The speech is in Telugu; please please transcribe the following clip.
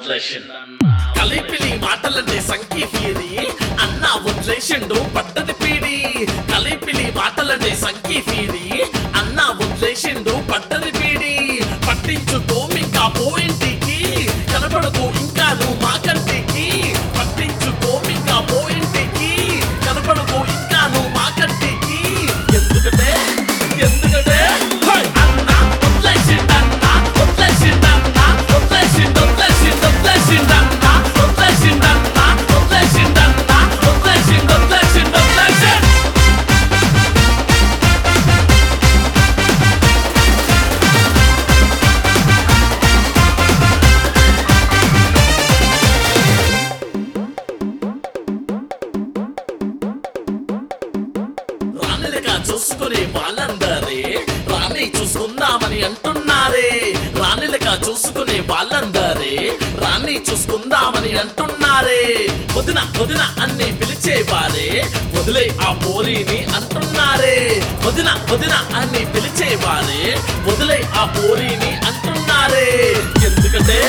వదిలేసిండన్నా కలిపిలి మాటలంటే సంఖ్య ఫీరి అన్న వదిలేసిండు పడ్డది పీడి కలిపిలి మాటలంటే సంఖ్య ఫీరి అన్న వదిలేసిండు పడ్డది పీడి పట్టించుకో ఇంకా పోయింటికి కనపడకు ఇంకా నువ్వు మా కంటికి పట్టించుకో ఇంకా పోయింటికి కనపడకు ఇంకా నువ్వు మా కంటికి ఎందుకంటే ఎందుకంటే హై! అన్న వదిలేసిండన్న వదిలేసిండన్న వదిలేసిండు వదిలేసిండు వదిలేసిండన్న వదిలేసిండన్న వదిలేసిండన్న వదిలేసిండు వదిలేసిండు వదిలేసిండు రాణిలుగా చూసుకునే వాళ్ళందరే రాణి చూసుకుందామని అంటున్నారే రాణిలుగా చూసుకునే వాళ్ళందరే రాణి చూసుకుందామని అంటున్నారే వదిన వదిన అన్ని పిలిచేవారే వదిలే ఆ పోరిని అంటున్నారే వదిన వదిన అన్ని పిలిచేవారే వదిలే ఆ పోరిని అంటున్నారే ఎందుకంటే